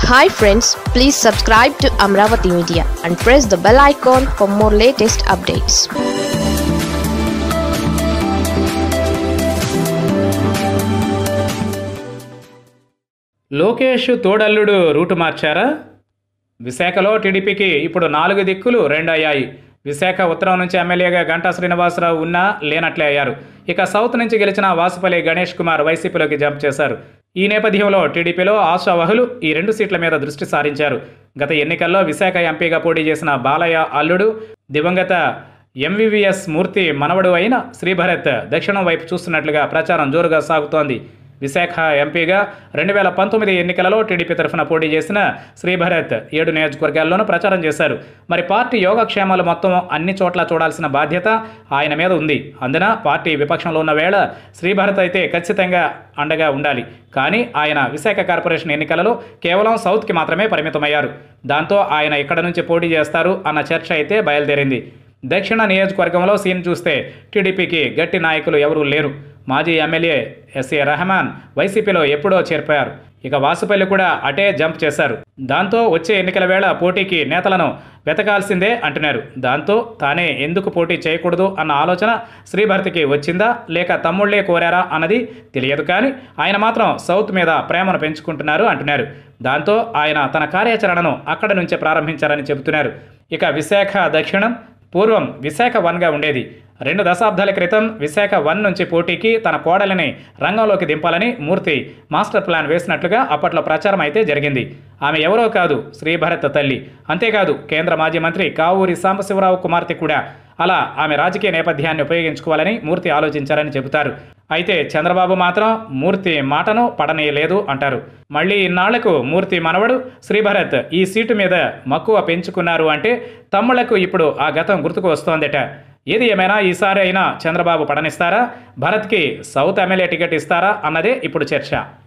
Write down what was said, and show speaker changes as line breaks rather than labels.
hi friends please subscribe to Amaravati media and press the bell icon for more latest updates
Lokesh తోడల్లుడు రూటు మార్చారా విశాఖలో టీడీపీకి ఇప్పుడు నాలుగు దిక్కులు రెండు అయ్యాయి విశాఖ ఉత్తరం నుంచి ఎమ్మెల్యేగా గంటా శ్రీనివాసరావు ఉన్నా లేనట్లే అయ్యారు ఇక సౌత్ నుంచి గెలిచిన వాసుపల్లి గణేష్ కుమార్ వైసీపీలోకి జంప్ చేశారు ఈ నేపథ్యంలో టీడీపీలో ఆశావహులు ఈ రెండు సీట్ల మీద దృష్టి సారించారు గత ఎన్నికల్లో విశాఖ ఎంపీగా పోటీ చేసిన బాలయ్య అల్లుడు దివంగత ఎంవివిఎస్ మూర్తి మనవడు అయిన శ్రీభరత్ దక్షిణం వైపు చూస్తున్నట్లుగా ప్రచారం జోరుగా సాగుతోంది విశాఖ ఎంపీగా రెండు వేల పంతొమ్మిది ఎన్నికలలో టీడీపీ తరఫున పోటీ చేసిన శ్రీభరత్ ఏడు నియోజకవర్గాల్లోనూ ప్రచారం చేశారు మరి పార్టీ యోగక్షేమాలు మొత్తం అన్ని చోట్ల చూడాల్సిన బాధ్యత ఆయన మీద ఉంది అందున పార్టీ విపక్షంలో ఉన్న వేళ శ్రీభరత్ అయితే ఖచ్చితంగా అండగా ఉండాలి కానీ ఆయన విశాఖ కార్పొరేషన్ ఎన్నికలలో కేవలం సౌత్కి మాత్రమే పరిమితమయ్యారు దాంతో ఆయన ఇక్కడ నుంచి పోటీ చేస్తారు అన్న చర్చ అయితే బయలుదేరింది దక్షిణ నియోజకవర్గంలో సీన్ చూస్తే టీడీపీకి గట్టి నాయకులు ఎవరూ లేరు మాజీ ఎమ్మెల్యే ఎస్ఏ రెహమాన్ వైసీపీలో ఎప్పుడో చేరిపోయారు ఇక వాసుపల్లి కూడా అటే జంప్ చేశారు దాంతో వచ్చే ఎన్నికల వేళ పోటీకి నేతలను వెతకాల్సిందే అంటున్నారు దాంతో తానే ఎందుకు పోటీ చేయకూడదు అన్న ఆలోచన శ్రీభర్తికి వచ్చిందా లేక తమ్ముళ్లే కోరారా అన్నది తెలియదు కానీ ఆయన మాత్రం సౌత్ మీద ప్రేమను పెంచుకుంటున్నారు అంటున్నారు దాంతో ఆయన తన కార్యాచరణను అక్కడ నుంచే ప్రారంభించారని చెబుతున్నారు ఇక విశాఖ దక్షిణం పూర్వం విశాఖ వన్గా ఉండేది రెండు దశాబ్దాల క్రితం విశాఖ వన్ నుంచి పోటీకి తన కోడలిని రంగంలోకి దింపాలని మూర్తి మాస్టర్ ప్లాన్ వేసినట్లుగా అప్పట్లో ప్రచారం అయితే జరిగింది ఆమె ఎవరో కాదు శ్రీభరత్ తల్లి అంతేకాదు కేంద్ర మాజీ మంత్రి కావూరి సాంబశివరావు కుమార్తె కూడా అలా ఆమె రాజకీయ నేపథ్యాన్ని ఉపయోగించుకోవాలని మూర్తి ఆలోచించారని చెబుతారు అయితే చంద్రబాబు మాత్రం మూర్తి మాటను పడనీయలేదు అంటారు మళ్ళీ ఇన్నాళ్లకు మూర్తి మనవడు శ్రీభరత్ ఈ సీటు మీద మక్కువ పెంచుకున్నారు అంటే తమ్ముళ్లకు ఇప్పుడు ఆ గతం గుర్తుకు వస్తోందట ఏది ఏమైనా ఈసారి అయినా చంద్రబాబు పడనిస్తారా భరత్కి సౌత్ ఎమ్మెల్యే టికెట్ ఇస్తారా అన్నదే ఇప్పుడు చర్చ